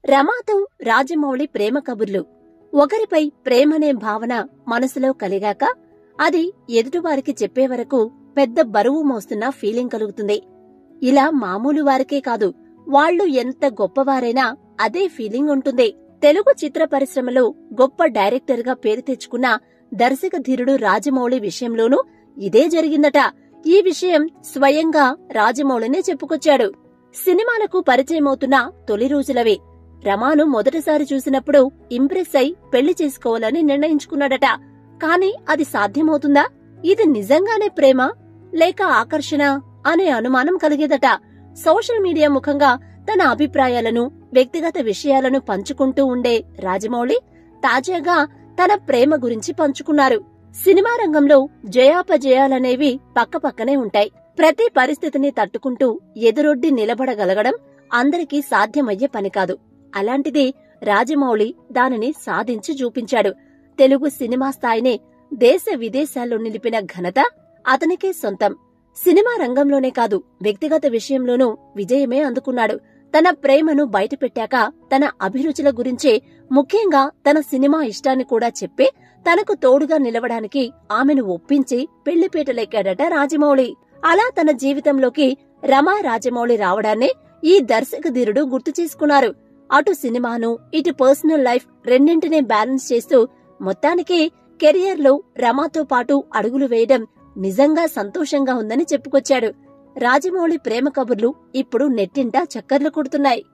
రమాతో రాజమౌళి ప్రేమ కబుర్లు ఒకరిపై ప్రేమనే భావన మనసులో కలిగాక అది ఎదుటివారికి చెప్పే వరకు పెద్ద బరువు మోస్తున్న ఫీలింగ్ కలుగుతుంది ఇలా మామూలు వారికే కాదు వాళ్ళు ఎంత గొప్పవారైనా అదే ఫీలింగ్ ఉంటుంది తెలుగు చిత్ర పరిశ్రమలో గొప్ప డైరెక్టర్ గా పేరు తెచ్చుకున్న దర్శక ధీరుడు రాజమౌళి విషయంలోనూ ఇదే జరిగిందట ఈ విషయం స్వయంగా రాజమౌళినే చెప్పుకొచ్చాడు సినిమాలకు పరిచయమవుతున్న తొలి రోజులవే రమాను మొదటిసారి చూసినప్పుడు ఇంప్రెస్ అయి పెళ్లి చేసుకోవాలని నిర్ణయించుకున్నాడట కాని అది సాధ్యమవుతుందా ఇది నిజంగానే ప్రేమ లేక ఆకర్షణ అనే అనుమానం కలిగేదట సోషల్ మీడియా ముఖంగా తన అభిప్రాయాలను వ్యక్తిగత విషయాలను పంచుకుంటూ ఉండే రాజమౌళి తాజాగా తన ప్రేమ గురించి పంచుకున్నారు సినిమా రంగంలో జయాపజయాలనేవి పక్కపక్కనే ఉంటాయి ప్రతి పరిస్థితిని తట్టుకుంటూ ఎదురొడ్డి నిలబడగలగడం అందరికీ సాధ్యమయ్యే పని కాదు అలాంటిది రాజమౌళి దానిని సాధించి చూపించాడు తెలుగు సినిమా స్థాయిని దేశ విదేశాల్లో నిలిపిన ఘనత అతనికే సొంతం సినిమా రంగంలోనే కాదు వ్యక్తిగత విషయంలోనూ విజయమే అందుకున్నాడు తన ప్రేమను బయటపెట్టాక తన అభిరుచుల గురించే ముఖ్యంగా తన సినిమా ఇష్టాన్ని కూడా చెప్పి తనకు తోడుగా నిలవడానికి ఆమెను ఒప్పించి పెళ్లిపీటలెక్కాడట రాజమౌళి అలా తన జీవితంలోకి రమా రాజమౌళి రావడాన్నే ఈ దర్శక ధీరుడు గుర్తు చేసుకున్నారు అటు సినిమాను ఇటు పర్సనల్ లైఫ్ రెండింటినీ బ్యాలెన్స్ చేస్తూ మొత్తానికి కెరియర్ లో రమాతో పాటు అడుగులు వేయడం నిజంగా సంతోషంగా ఉందని చెప్పుకొచ్చాడు రాజమౌళి ప్రేమ కబుర్లు ఇప్పుడు నెట్టింట చక్కర్లు కొడుతున్నాయి